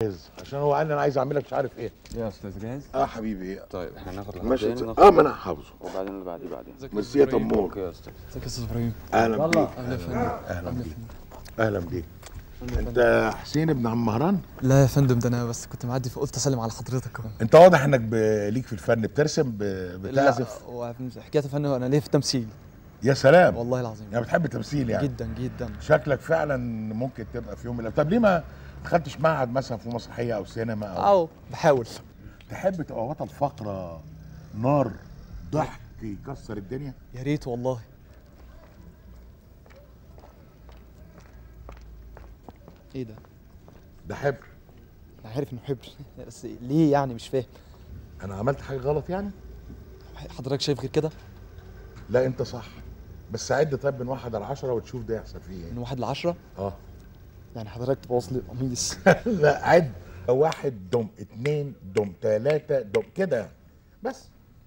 جاهز عشان هو قال لي انا عايز اعملك مش عارف ايه يا استاذ جاهز اه حبيبي طيب احنا هناخد ماشي الخطين اه ما انا حافظه وبعدين اللي بعديه بعدين ميرسي يا تمور اوكي يا استاذ ازيك يا استاذ ابراهيم اهلا بيك اهلا يا فندم اهلا بيك اهلا بيك انت حسين ابن عم مهران لا يا فندم ده انا بس كنت معدي فقلت اسلم على حضرتك اهو انت واضح انك ب... ليك في الفن بترسم ب... بتعزف لا حكايه يا فندم انا ليه في تمثيل يا سلام والله العظيم يعني بتحب التمثيل يعني جدا جدا شكلك فعلا ممكن تبقى في يوم من الأيام. طب ليه ما دخلتش معهد مثلا في مسرحيه او سينما او او بحاول تحب تبقى بطل فقره نار ضحك يكسر الدنيا يا ريت والله ايه ده ده حبر انا عارف انه حبر بس ليه يعني مش فاهم انا عملت حاجه غلط يعني حضرتك شايف غير كده لا انت صح بس عد طيب من واحد لعشرة وتشوف ده يحصل فيه ايه من واحد لعشرة اه يعني حضرتك تبوظ لي القميص لا عد واحد دم اتنين دم تلاتة دم كده بس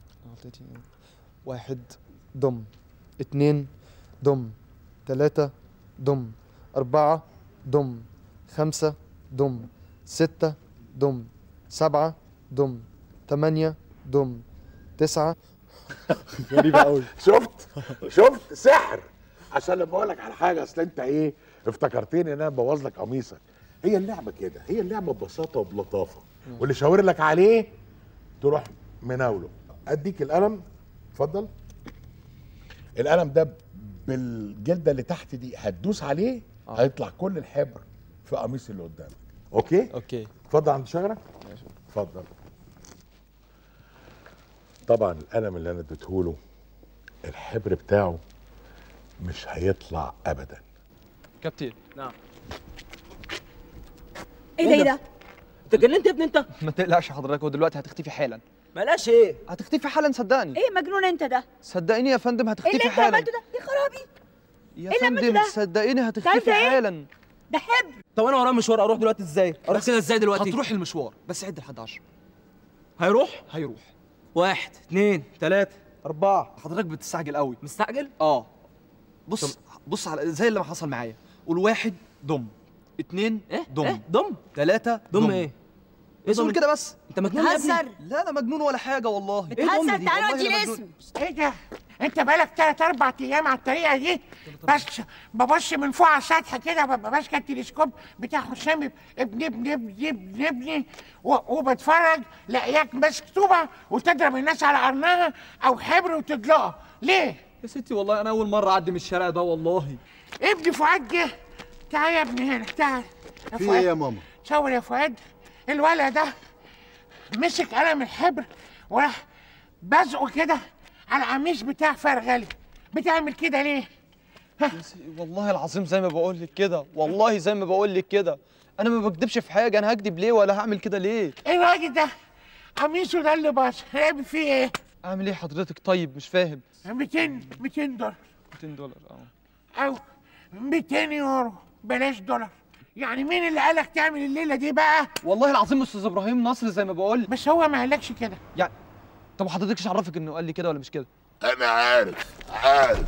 واحد دم اتنين دم تلاتة دم أربعة دم خمسة دم ستة دم سبعة دم تمانية دم تسعة غريبة أوي شفت شفت سحر عشان لما اقول لك على حاجه اصل انت ايه افتكرتني ان انا بوظ لك قميصك هي اللعبه كده هي اللعبه ببساطه وبلطافه واللي شاور لك عليه تروح مناوله اديك القلم اتفضل القلم ده بالجلده اللي تحت دي هتدوس عليه آه. هيطلع كل الحبر في قميص اللي قدامك اوكي أوكي اتفضل عند شجره اتفضل طبعا القلم اللي انا اديتهوله الحبر بتاعه مش هيطلع ابدا كابتن ايه ده ايه ده؟ انت جننت يا ابني انت ما تقلقش حضرتك هو دلوقتي هتختفي حالا بلاش ايه هتختفي حالا صدقني ايه مجنون انت ده؟ صدقيني يا فندم ايه هتختفي اللي انت حالا عملته ده؟ يا خرابي يا إيه اللي عملته فندم ده؟ صدقيني عارف هتختفي ده إيه؟ حالا ده حبر طب انا ورايا مشوار اروح دلوقتي ازاي اروح كده ازاي دلوقتي هتروح المشوار بس عد لحد 10 هيروح هيروح واحد اتنين تلاتة أربعة حضرتك بتستعجل قوي مستعجل اه بص بص على زي اللي ما حصل معايا قول واحد دم اتنين ايه دم ايه دم تلاتة دم ايه بس قول كده بس انت مجنون يا ابني بتهزر لا انا مجنون ولا حاجة والله بتهزر دي؟ تعالى والله ودي أنا مجنون. الاسم ايه ده؟ انت بقالك تلات اربع ايام على الطريقه دي بس ببص من فوق على السطح كده ببقى ماسكه التلسكوب بتاع حسام ابن ابن ابن ابن ابني و- وبتفرج لاقياك ماسك طوبه وتضرب الناس على قرنها او حبر وتدلقها ليه؟ يا ستي والله انا اول مرة اعدي من الشارع ده والله ابني فؤاد جه تعال يا ابني هنا تعال يا في فؤاد ايه يا ماما تصور يا فؤاد الولد ده مسك قلم الحبر وراح بزقه كده على القميص بتاع فرغلي بتعمل كده ليه؟ يا سي- والله العظيم زي ما بقول لك كده والله زي ما بقول لك كده انا ما بكدبش في حاجة انا هكدب ليه ولا هعمل كده ليه ايه الراجل ده؟ قميصه ده اللي باظ هيعمل فيه ايه؟ اعمل ايه حضرتك طيب مش فاهم 200 200 دولار 200 دولار اه او 200 يورو بلاش دولار يعني مين اللي قالك تعمل الليله دي بقى؟ والله العظيم استاذ ابراهيم نصر زي ما بقول بس هو ما قالكش كده يعني طب حضرتك ايش عرفك انه قال لي كده ولا مش كده انا عارف عارف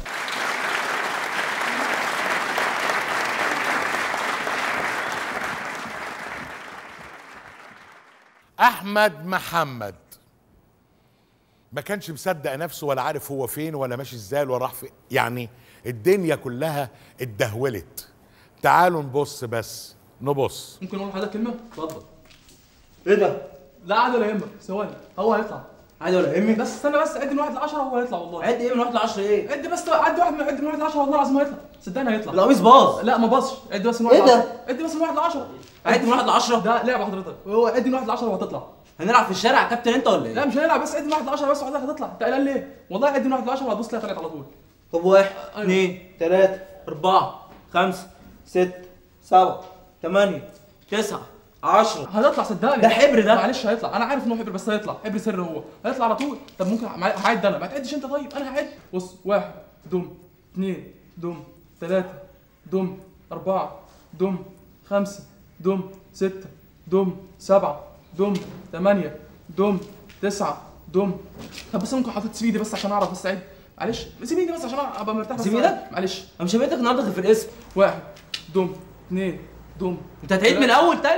احمد محمد ما كانش مصدق نفسه ولا عارف هو فين ولا ماشي ازاي ولا راح فين يعني الدنيا كلها اتدهولت تعالوا نبص بس نبص ممكن اقول لحضرتك كلمه اتفضل ايه ده لا عادي ولا يهمك ثواني هو هيطلع عادي ولا يهمك بس استنى بس عد من واحد ل 10 هو هيطلع والله عد ايه من واحد لعشرة ايه عد بس عد واحد من عد من واحد ل 10 والله العظيم هيطلع صدقني هيطلع القميص باظ لا ما باظش عد بس من واحد إيه ل ده؟ 10 عد بس من واحد ل 10 عد من واحد لعشرة ده لعبه حضرتك هو عد من واحد ل 10 وهتطلع هنلعب في الشارع يا كابتن انت ولا لا ايه مش هنلعب بس عد من واحد ل 10 بس وحضرتك هتطلع انت قلقان ليه؟ والله عد من واحد ل 10 وهتبص تلاقي طلعت على طول طب واحد أيوة. اتنين تلاتة أربعة خمسة ستة سبعة تمانية تسعة عشرة هتطلع صدقني ده حبر ده. معلش هيطلع انا عارف ان هو حبر بس هيطلع حبر سر هو هيطلع على طول طب ممكن مع- هعد انا ما تعدش انت طيب انا هعد بص واحد دم اثنين دم ثلاثة دم أربعة دم خمسة دم ستة دم سبعة دم ثمانية دم تسعة دم طب بس ممكن حضرتك تسيب ايدي بس عشان اعرف بس اعد معلش سيب ايدي بس عشان ابقى مرتاح بس سيب أعد. إيدك؟ معلش انا مش هبيتك النهارده غير في الاسم واحد دم اثنين دم انت هتعيد من الاول تاني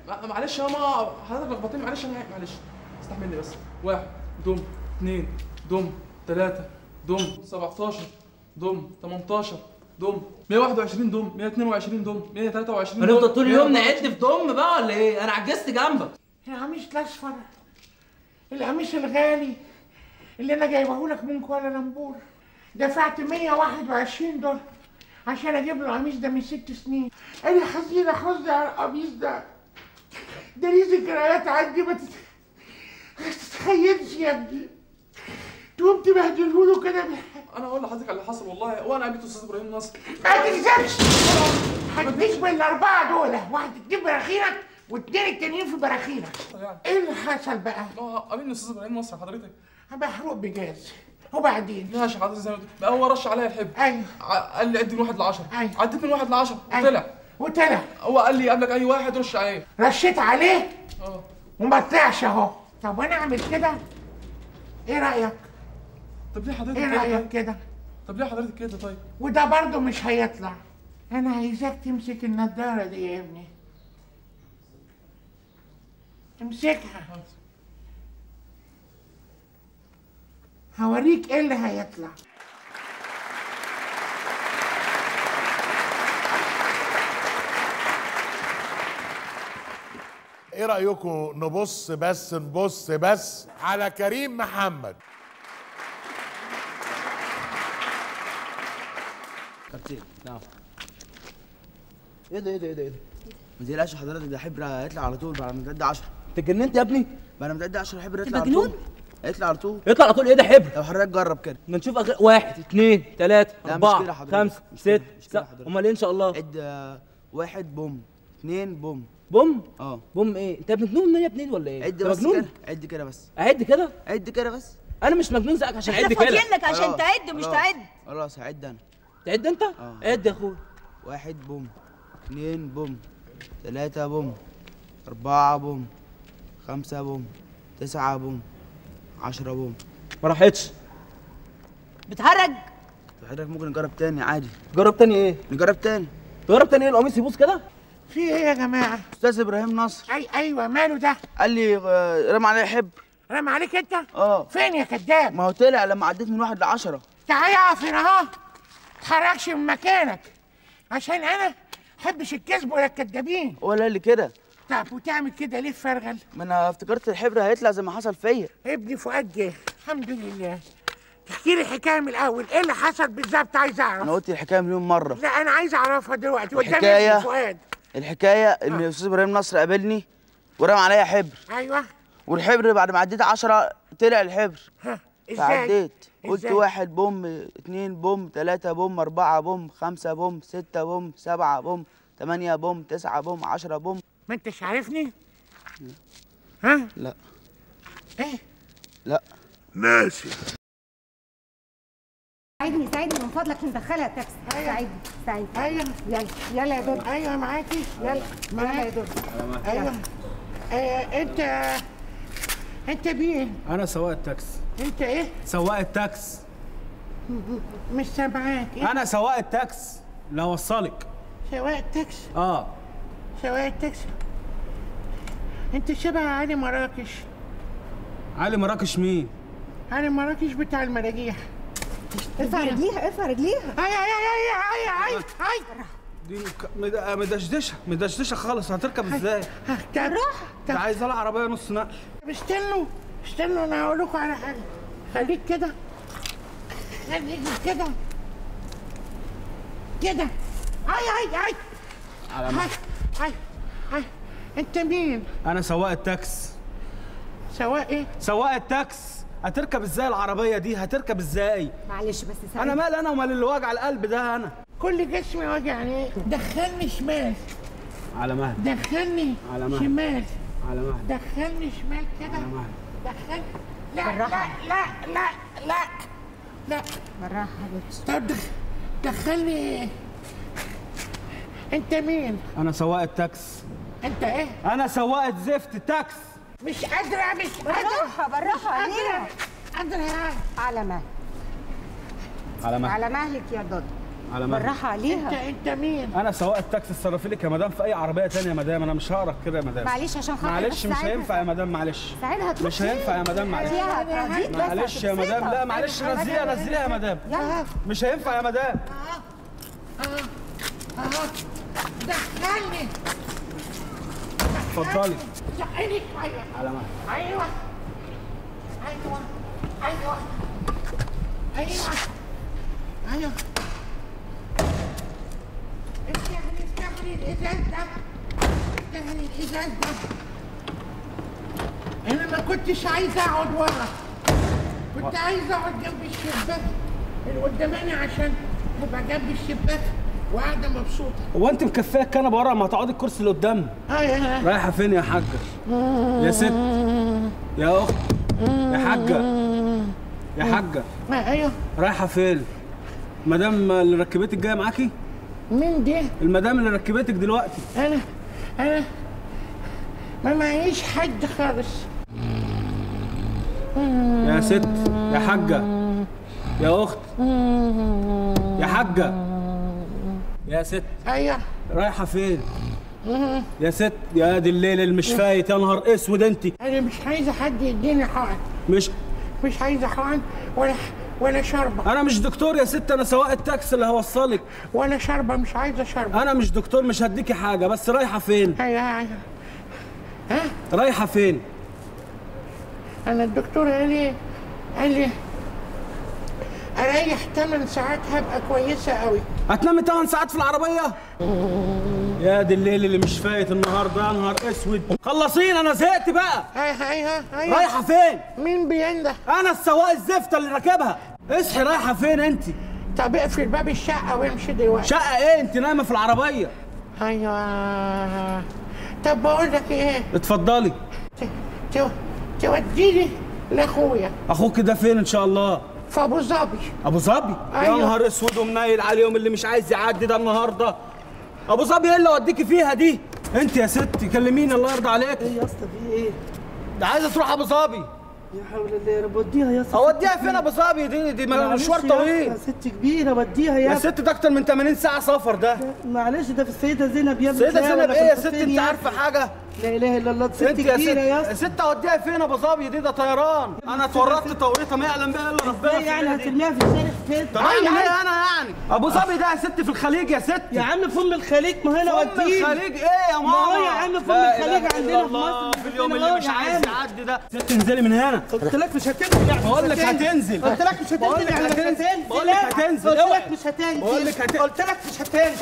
ما- معلش يا ماما حضرتك لخبطتني معلش انا معلش استحملني بس واحد دم اثنين دم ثلاثة دم 17 دم 18 دم 121 دم 122 دم 123 دم هنفضل طول اليوم 124. نعد في دم بقى ولا ايه؟ انا عجزت جنبك القميص الاصفر القميص الغالي اللي انا جايبه لك من كوالالمبور دفعت 121 دولار عشان اجيب له القميص ده من ست سنين انا حزينه حزن على القميص ده ده ليه ذكريات عندي ما تت- ما تتخيلش يا ابني تقوم تبهدله له كده بالحق انا هقول لحضرتك على اللي حصل والله وانا قابلت استاذ ابراهيم نصر ما تكذبش هتجيش من الاربعه دول واحد تجيب براخينك والاتنين التانيين في براخينك يعني ايه اللي حصل بقى؟ اه قابلني استاذ ابراهيم نصر حضرتك محروق بجاز وبعدين ماشي حضرتك زي ما قلت بقى هو رش عليا الحب ايوه ع- قال لي عد من واحد لعشرة أيوة. عديت من واحد لعشرة أيوة. وطلع وطلع هو قال لي قبلك اي واحد رش عليه رشيت عليه اه وما طلعش اهو طب وانا اعمل كده ايه رايك طب ليه حضرتك ايه كده رايك طيب؟ كده طب ليه حضرتك كده طيب وده برضه مش هيطلع انا عايزاك تمسك النضاره دي يا ابني امسكها هوريك ايه اللي هيطلع ايه رايكم نبص بس نبص بس على كريم محمد كابتن نعم ايه ده ايه ده ايه ده ايه ده ما تقلقش حضرتك ده حبر هيطلع على طول بعد ما تعدي 10 انت اتجننت يا ابني؟ بعد ما تعدي 10 حبر انت يطلع على مجنون؟ طول هيطلع على طول يطلع على طول ايه ده حبر؟ لو حضرتك جرب كده ما نشوف أغ... واحد اثنين ثلاثة لا، مش أربعة كده حضرتك. خمسة مش ست كده، مش كده سبعة حضرتك. أمال إيه إن شاء الله؟ عد آه، واحد بوم اثنين بوم بوم اه بوم إيه؟ أنت مجنون يا ابني ولا إيه؟ عد أنت بس مجنون؟ كده عد كده بس أعد كده؟ عد كده بس أنا مش مجنون زيك عشان احنا أعد كده فاضيين لك عشان خلاص، تعد مش خلاص. تعد خلاص هعد انا تعد أنت؟ آه. عد يا أخويا واحد بوم اثنين بوم ثلاثة بوم أربعة بوم خمسة بوم تسعة بوم عشرة بوم ما راحتش بتهرج حضرتك ممكن نجرب تاني عادي جرب تاني إيه؟ نجرب تاني جرب تاني إيه القميص يبوظ كده؟ في ايه يا جماعه استاذ ابراهيم نصر اي ايوه ماله ده قال لي آه، رمى عليا حب رمى عليك انت اه فين يا كذاب ما هو طلع لما عديت من واحد لعشرة تعالى اقف هنا اهو تتحركش من مكانك عشان انا محبش الكذب ولا الكدابين هو اللي قال لي كده طب وتعمل كده ليه فرغل ما انا افتكرت الحبر هيطلع زي ما حصل فيا ابني فؤاد جه الحمد لله تحكي لي الحكايه من الاول ايه اللي حصل بالظبط عايز انا اعرف قلت الحكايه مليون مره لا انا عايز اعرفها دلوقتي قدام الحكاية- ابني فؤاد الحكايه ان الاستاذ ابراهيم نصر قابلني ورمى عليا حبر ايوه والحبر بعد ما عديت عشرة طلع الحبر ها ازاي فعديت قلت إزاي؟ واحد بوم اتنين بوم تلاتة بوم أربعة بوم خمسة بوم ستة بوم سبعة بوم تمانية بوم تسعة بوم عشرة بوم ما انتش عارفني ها لا ايه لا ناسي ساعدني ساعدني من فضلك ندخلها التاكسي ساعدني ساعدني ايوه يلا يلا يا دود ايوه معاكي يلا يلا يا معاك دود ايوه آه انت انت مين انا سواق التاكس انت ايه سواق التاكس مش سامعاك ايه انا سواق التاكس لا اوصلك سواق التاكسي اه سواق التاكسي انت شبه علي مراكش علي مراكش مين علي مراكش بتاع المراجيح ارفع رجليها ارفع رجليها اي اي اي اي اي اي اي دي ك- مد- مدشدشه مدشدشه خالص هتركب ازاي بالراحه ده عايز لها عربيه نص نقل طب استنوا استنوا انا هقول لكم على حاجه خليك كده خليك كده كده اي اي اي على اي ما اي اي انت مين انا سواق التاكس سواق ايه سواق التاكس هتركب ازاي العربيه دي هتركب ازاي معلش بس انا ساعدني مال انا ومال اللي وجع القلب ده انا كل جسمي وجعني دخلني شمال على مهل دخلني على مهل. شمال على مهل دخلني شمال كده على مهل دخلني لا لا لا لا لا لا بالراحه حبيبتي طب دخ- دخلني انت مين انا سواق التاكس انت ايه انا سواق زفت تاكس مش قادره مش قادره بالراحه بالراحه عليها قادره على مهلك على مهل على مهلك يا دود على مهلك بالراحه عليها انت انت مين انا سواق التاكسي اتصرفي لك يا مدام في اي عربيه تانية يا مدام انا مش هقرف كده يا مدام معلش عشان خاطر معلش بس مش ساعدها. هينفع يا مدام معلش ساعدها تروح مش هينفع يا مدام معلش فيها تراضيك بس معلش يا مدام لا معلش نزليها نزليها يا مدام يلا مش هينفع يا مدام دخلني اتفضلي زقني شويه على مهلك ايوه ايوه ايوه ايوه ايوه استغلي استغلي الازاز ده استغلي الازاز ده انا ما كنتش عايزه اقعد ورا كنت عايزه اقعد جنب الشباك اللي قداماني عشان ابقى جنب الشباك وقاعده مبسوطه هو انت مكفيه الكنبه ورا ما تقعدي الكرسي اللي قدام ايوه رايحه فين يا حاجه يا ست يا اخت يا حاجه يا حاجه ايوه رايحه فين مدام اللي ركبتك جايه معاكي مين دي المدام اللي ركبتك دلوقتي انا انا ما معيش حد خالص يا ست يا حاجه يا اخت يا حاجه يا ست ايوه رايحه فين يا ست يا دي الليل اللي مش فايت يا نهار اسود انت انا مش عايزه حد يديني حقن مش مش عايزه حقن ولا ولا شربه انا مش دكتور يا ست انا سواق التاكسي اللي هوصلك ولا شربه مش عايزه شربه انا مش دكتور مش هديكي حاجه بس رايحه فين ايوه ايوه ها رايحه فين انا الدكتور قال لي قال لي اريح 8 ساعات هبقى كويسه قوي هتنامي 8 ساعات في العربيه يا دي الليل اللي مش فايت النهارده يا نهار اسود خلصينا انا زهقت بقى ايوه ايوه ايوه رايحه فين مين بينده انا السواق الزفته اللي راكبها اصحي رايحه فين انت طب اقفل باب الشقه وامشي دلوقتي شقه ايه انت نايمه في العربيه ايوه طب بقول لك ايه اتفضلي ت- ت- توديني لاخويا اخوك ده فين ان شاء الله في ابو ظبي ابو ظبي يا أيوة. نهار اسود ومنيل على اليوم اللي مش عايز يعدي ده النهارده ابو ظبي ايه اللي اوديكي فيها دي انت يا ست كلميني الله يرضى عليك ايه يا اسطى في ايه؟ ده عايزه تروح ابو ظبي يا حول الله يا رب وديها يا اسطى اوديها فين ابو ظبي دي دي معلش مشوار يا طويل اسطى، ست كبيره وديها يا يا ست ده اكتر من 80 ساعه سفر ده معلش ده في السيده زينب يا ابني سيدة تلاقيها زينب ولا ايه يا في ست الحسين انت يا عارفه حاجه لا اله الا الله ست انت يا ست كبيره يا يا اسطى ست اوديها فين ابو ظبي دي ده طيران انا اتورطت توريطه ما يعلم بها الا ربنا ازاي يعني هترميها في الشارع فين؟ طب اعمل ايه انا يعني ابو ظبي ده يا ست في الخليج يا ست يا عم فم الخليج ما هنا فم وديه الخليج ايه يا ماما ما هو يا عم فم لا الخليج إله عندنا إلا في الله، مصر في اليوم عندنا اللي أهو مش يا عايز عم. يعدي ده ست انزلي من هنا قلت لك مش هتنزل يعني بقول مش لك هتنزل. قلت لك مش بقول هتنزل لك يعني مش هتنزل. هتنزل بقول لك هتنزل، قلت اوعى. لك مش هتنزل بقول لك هت- قلت لك مش هتنزل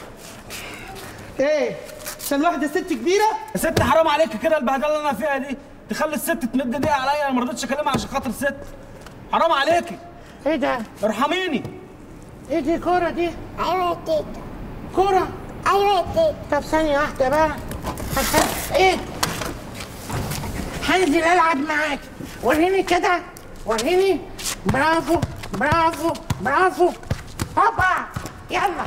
ايه عشان واحده ست كبيره يا ست حرام عليك كده البهدله اللي انا فيها دي تخلي الست تمد ايديها عليا انا ما رضيتش اكلمها عشان خاطر الست حرام عليكي ايه ده؟ ارحميني ايه دي كوره دي؟ ايوه يا تيتا كوره؟ ايوه يا تيتا طب ثانيه واحده بقى هت- ايه؟ هنزل العب معاك وريني كده وريني برافو برافو برافو هوبا يلا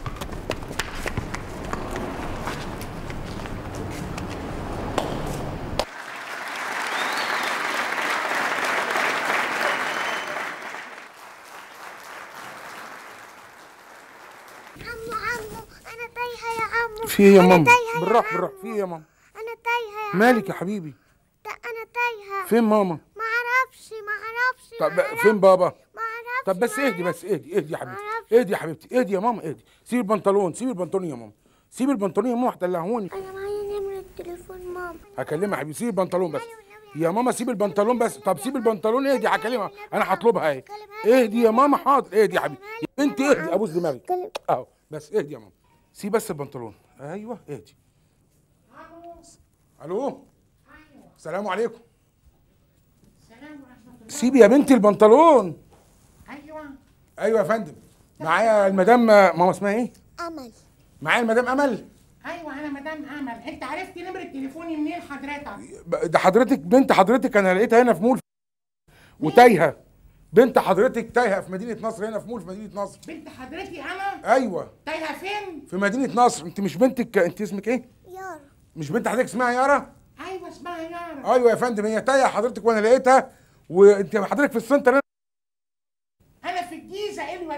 عمو عمو انا تايهه يا عمو في ايه يا أنا ماما تايهة يا بالراحه عمو. بالراحه في ايه يا ماما انا تايهه يا مالك يا حبيبي لا انا تايهه فين ماما ما اعرفش ما اعرفش طب فين بابا ما اعرفش طب بس اهدي بس اهدي اهدي يا حبيبتي اهدي يا حبيبتي اهدي يا ماما اهدي سيبي البنطلون سيبي البنطلون يا ماما سيبي البنطلون يا ماما هتدلعوني انا معايا نمره تليفون ماما هكلمها يا حبيبي سيبي البنطلون بس يا ماما سيبي البنطلون بس طب سيبي البنطلون اهدي هكلمها انا هطلبها اهي اهدي يا ماما حاضر اهدي يا حبيبي يا بنتي اهدي ابوس دماغك اهو بس اهدي يا ماما سيبي بس البنطلون ايوه اهدي الو السلام عليكم سيبي يا بنتي البنطلون ايوه ايوه يا فندم معايا المدام ماما اسمها ايه امل معايا المدام امل ايوه انا مدام امل انت عرفت نمره تليفوني منين حضرتك ب- ده حضرتك بنت حضرتك انا لقيتها هنا في مول وتايهه بنت حضرتك تايهه في مدينه نصر هنا في مول في مدينه نصر بنت حضرتي انا ايوه تايهه فين في مدينه نصر انت مش بنتك انت اسمك ايه يارا مش بنت حضرتك اسمها يارا ايوه اسمها يارا ايوه يا فندم هي تايهه حضرتك وانا لقيتها وانت حضرتك في السنتر هنا انا في الجيزه ايه اللي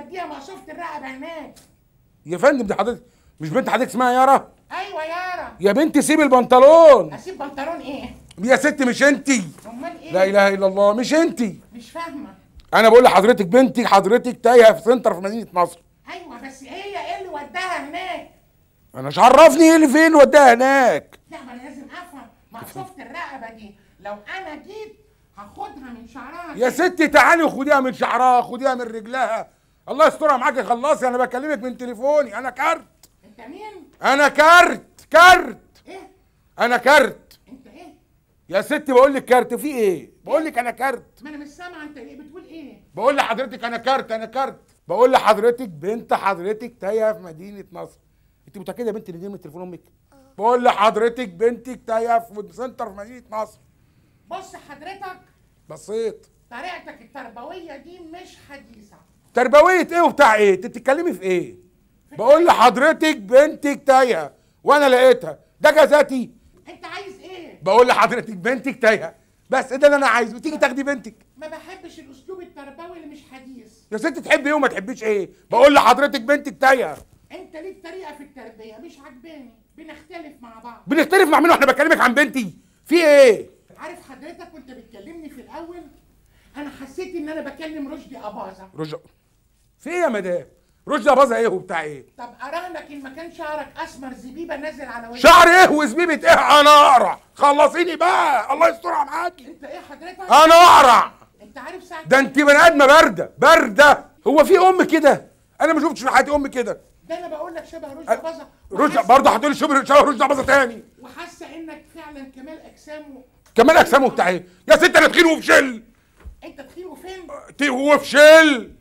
وديها مقصوفة الرقبة هناك يا فندم دي حضرتك مش بنت حضرتك اسمها يارا ايوه يارا يا بنتي سيب البنطلون اسيب بنطلون ايه يا ست مش انتي امال ايه لا اله الا الله مش انتي مش فاهمة انا بقول لحضرتك بنتي حضرتك تايهه في سنتر في مدينه نصر ايوه بس هي ايه اللي وداها هناك انا مش عرفني ايه اللي فين اللي وداها هناك لا ما انا لازم افهم مقصوفة الرقبة دي لو انا جيت هاخدها من شعرها يا ستي تعالي خديها من شعرها خديها من رجلها الله يسترها معاكي خلصي انا بكلمك من تليفوني انا كارت انت مين انا كارت كارت ايه انا كارت انت ايه يا ستي بقول لك كارت في ايه بقول لك انا كارت ما انا مش سامعه انت ايه بتقول ايه بقول لحضرتك انا كارت انا كارت بقول لحضرتك بنت حضرتك تايهه في مدينه نصر انت متاكده يا بنت ان دي من تليفون امك بقول لحضرتك بنتك تايهه في سنتر في مدينه نصر بص حضرتك بصيت طريقتك التربويه دي مش حديثه تربويه ايه وبتاع ايه انت بتتكلمي في ايه بقول لحضرتك بنتك تايهه وانا لقيتها ده جزاتي انت عايز ايه بقول لحضرتك بنتك تايهه بس ده اللي انا عايزه تيجي تاخدي بنتك ما بحبش الاسلوب التربوي اللي مش حديث يا ست تحبي ايه وما تحبيش ايه بقول لحضرتك بنتك تايهه انت ليك طريقه في التربيه مش عجباني بنختلف مع بعض بنختلف مع مين واحنا بكلمك عن بنتي في ايه عارف حضرتك وانت بتكلمني في الاول انا حسيت ان انا بكلم رشدي اباظه رجع في ايه يا مدام رشدي باظه ايه وبتاع ايه طب اراهنك ان ما كان شعرك اسمر زبيبه نازل على وجهك شعر ايه وزبيبه ايه انا اقرع خلصيني بقى الله يسترها معاكي انت ايه حضرتك انا اقرع انت عارف ساعه ده انت بني ادمه بارده بارده هو في ام كده انا ما شفتش في حياتي ام كده ده انا بقول لك شبه رشدي اباظه رشدي برضه هتقولي شبه شبه رشدي باظه تاني وحاسه انك فعلا كمال اجسامه كمان اجسامه بتاع ايه يا ست انا تخين وفشل انت تخين وفين تي- وفشل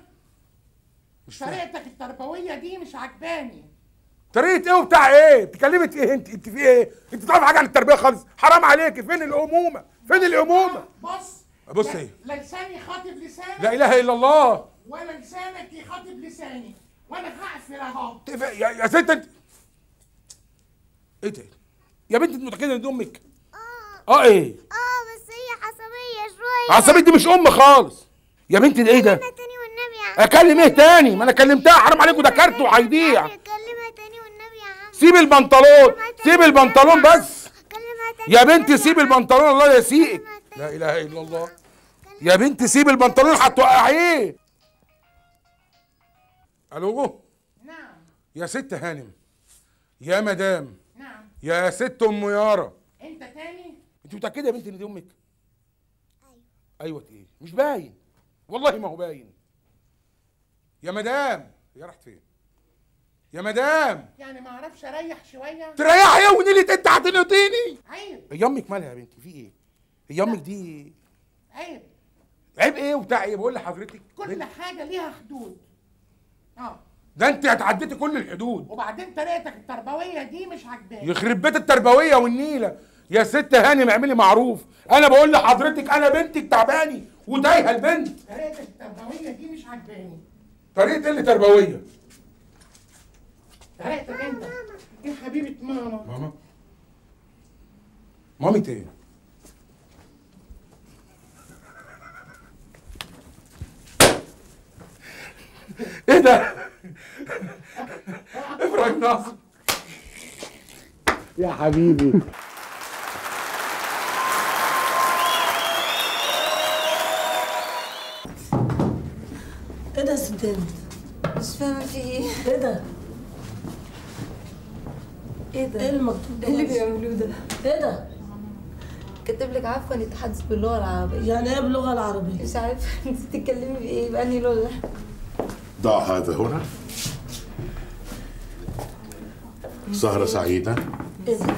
طريقتك التربويه دي مش عجباني طريقه ايه وبتاع ايه بتكلمي ايه انت انت في ايه انت تعرف حاجه عن التربيه خالص حرام عليكي فين الامومه فين الامومه بص بص لا- ايه لا لساني خاطب لسانك لا اله الا الله ولا لسانك يخاطب لساني وانا هقفل اهو تف- يا, يا ست انت ايه ده يا بنت انت متاكده ان دي امك اه ايه اه بس هي عصبية شوية عصبية دي مش ام خالص يا بنت ده ايه ده كلمها تاني والنبي يا عم اكلم ايه تاني ما انا كلمتها حرام عليكم ده كارت وهيضيع كلمها تاني والنبي يا عم سيب البنطلون سيب البنطلون بس كلمها تاني يا بنتي سيب البنطلون الله يسيئك لا اله الا الله يا بنتي سيب البنطلون هتوقعيه الو نعم يا ست هانم يا مدام نعم يا ست ام يارا انت تاني انت متاكده يا بنتي ان دي امك ايوه ايه مش باين والله ما هو باين يا مدام يا رحت فين يا مدام يعني ما اعرفش اريح شويه تريحي ايه ونيلة انت هتنقطيني عيب هي امك مالها يا بنتي في ايه هي امك دي عيب عيب ايه وبتاع ايه بقول لحضرتك كل حاجه ليها حدود اه ده انت هتعديتي كل الحدود وبعدين طريقتك التربويه دي مش عجباني يخرب بيت التربويه والنيله يا ست هانم اعملي معروف انا بقول لحضرتك انا بنتك تعباني وتايهه البنت طريقتك التربويه دي مش عجباني طريقه ايه اللي تربويه طريقتك انت يا حبيبه ماما ماما مامة ايه ايه ده ابراهيم ناصر يا حبيبي ايه ده يا ست هند؟ مش فاهمة في ايه ايه ده؟ ايه ده؟ ايه المكتوب ايه اللي ده؟ بيعملوه ده؟ ايه ده؟ كاتب لك عفوا يتحدث باللغة العربية يعني ايه باللغة العربية؟ مش عارفة انت بتتكلمي بايه بأنهي لغة؟ ضع هذا هنا سهرة سعيدة ايه ده؟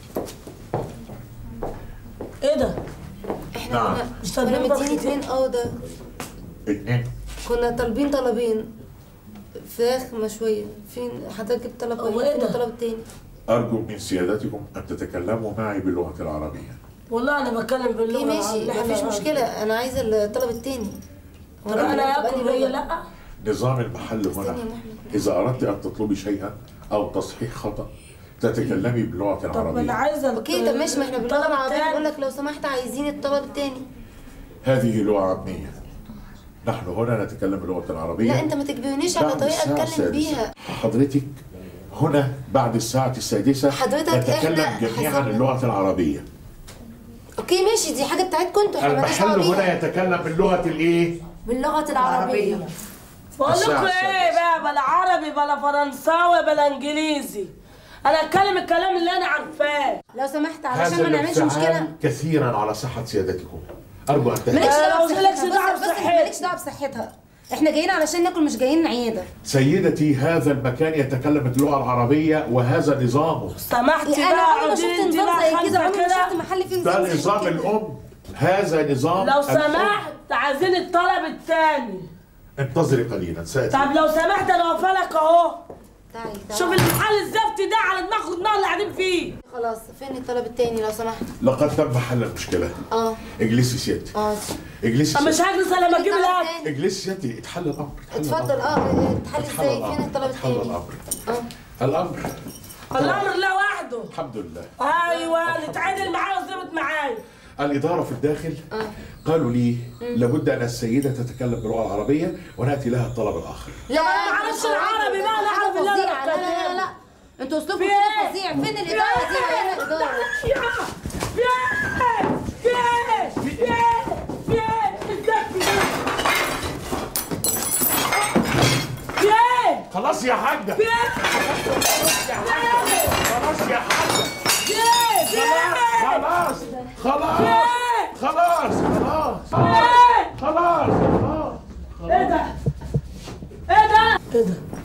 ايه ده؟ احنا نعم. كنا مش كنا طالبين مديني بطيخ؟ اتنين اوضة اتنين كنا طالبين طلبين فراخ مشوية فين حضرتك جبت طلب هو واحد ايه فين ده؟ الطلب التاني؟ أرجو من سيادتكم أن تتكلموا معي باللغة العربية والله انا بتكلم باللغة ايه ماشي العربية. مفيش إحنا- مشكلة انا عايزة الطلب التاني طب انا اكل وهي لا؟ نظام المحل هنا إذا أردت أن تطلبي شيئا أو تصحيح خطأ تتكلمي باللغة طب انا العربية عايزة اوكي طب ماشي ما احنا باللغة الطلب العربية التاني. بقول لك لو سمحت عايزين الطلب التاني هذه لغة عامية نحن هنا نتكلم باللغه العربيه لا انت ما تجبرنيش على بعد طريقه الساعة اتكلم السادسة. بيها حضرتك هنا بعد الساعة السادسة حضرتك نتكلم إحنا جميعا حسبنا. اللغة العربية اوكي ماشي دي حاجه بتاعتكم انتوا احنا مالناش المحل دعوه بيها هنا يتكلم باللغة الإيه؟ باللغه العربيه بقول لكم الساعة ايه بقى بلا عربي بلا فرنساوي بلا انجليزي انا اتكلم الكلام اللي انا عارفاه لو سمحت هذا علشان ما نعملش مشكله الانفعال كثيرا على صحة سيادتكم أرجو أن مالكش تهدأ دعوه لو مالكش بصحتها دعوة بص- بص بصحتها. مالكش دعوه بصحتها احنا جايين علشان ناكل مش جايين عياده سيدتي هذا المكان يتكلم باللغة العربية وهذا نظامه سمحتي انا بقى عمري ما اقعدي شفت انت نظام بقى زي كده خمسه عمري ما شفت كده محل فيه ده نظام زي نظام كده. الأم هذا نظام لو الأم. سمحت عايزين الطلب التاني انتظري قليلا سأتي طب لو سمحت انا واقفه لك اهو تعالي تعالي شوف المحل الزفتي ده على دماغ النار اللي قاعدين فيه خلاص فين الطلب التاني لو سمحت لقد تم حل المشكلة اه اجلسي سيادتي اه اجلسي طب مش سيادتي. هجلس الا لما اجيب الطلب الاكل التاني. اجلسي سيادتي اتحل الأمر اتحل اتفضل الأمر. اه اتحل اتحل ازاي الأمر. فين الطلب اتحل التاني الأمر اه الأمر الامر لا وحده الحمد لله ايوه نتعادل معاه وظبط معايا الإدارة في الداخل اه قالوا لي لابد أن السيدة تتكلم باللغة العربية ونأتي لها الطلب الآخر لا ما اعرفش العربي بقى انا اعرف اللي انا لا لا لا بتكلمه لا انتوا اسلوبكم في كده ايه؟ فظيع فين الاداره دي وين الاداره في ايه؟ في ايه؟ في ايه؟ في ايه؟ الزفتي ده في ايه؟ خلاص يا حاجة في ايه؟ خلاص يا حاجة في ايه؟ في ايه؟ خلاص خلاص في ايه؟ خلاص خلاص في ايه؟ خلاص خلاص ايه ده؟ ايه ده؟ ايه ده؟